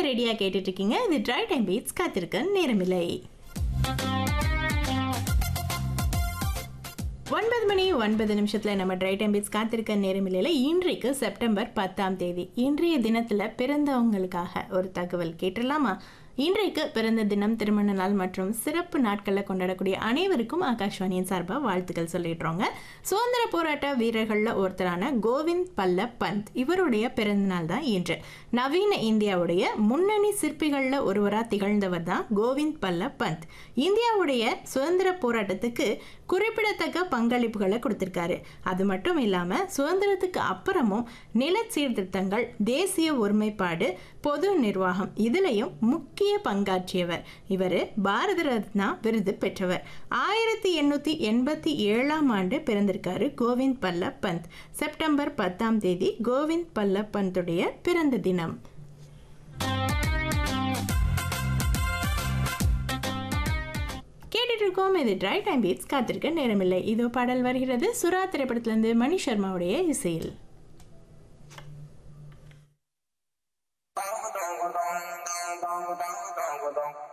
ரெடியா கேட்டுட்டு இருக்கீங்க இது ட்ரை டைம் பீட்ஸ் காத்திருக்க நேரமில்லை ஒன்பது மணி ஒன்பது நிமிஷத்துல நம்ம ட்ரை டைம் பீட்ஸ் காத்திருக்க நேரமில்லையில இன்றைக்கு செப்டம்பர் பத்தாம் தேதி இன்றைய தினத்துல பிறந்தவங்களுக்காக ஒரு தகவல் கேட்டுடலாமா இன்றைக்கு பிறந்த தினம் திருமண நாள் மற்றும் சிறப்பு நாட்களில் கொண்டாடக்கூடிய அனைவருக்கும் ஆகாஷ்வாணியின் சார்பாக வாழ்த்துக்கள் சொல்லிடுறோங்க சுதந்திர போராட்ட வீரர்களில் ஒருத்தரான கோவிந்த் பல்ல பந்த் இவருடைய பிறந்த நாள் தான் இன்று நவீன இந்தியாவுடைய முன்னணி சிற்பிகளில் ஒருவராக திகழ்ந்தவர் தான் கோவிந்த் பல்ல பந்த் இந்தியாவுடைய சுதந்திர போராட்டத்துக்கு குறிப்பிடத்தக்க பங்களிப்புகளை கொடுத்திருக்காரு அது மட்டும் இல்லாமல் சுதந்திரத்துக்கு அப்புறமும் நில சீர்திருத்தங்கள் தேசிய ஒருமைப்பாடு பொது நிர்வாகம் இதுலயும் முக்கிய பங்காற்றியவர் இவர் பாரத ரத்னா விருது பெற்றவர் ஆயிரத்தி எண்ணூத்தி எண்பத்தி ஏழாம் ஆண்டு பிறந்திருக்காரு கோவிந்த் பல்ல பந்த் செப்டம்பர் பத்தாம் தேதி கோவிந்த் பல்ல பந்துடைய பிறந்த தினம் கேட்டுட்டு இருக்கோம் இது ட்ரை டைம் பீட்ஸ் காத்திருக்க நேரமில்லை இதோ பாடல் வருகிறது சுறா திரைப்படத்திலிருந்து மணி சர்மாவுடைய இசையில் Dong dong dong dong dong dong dong dong.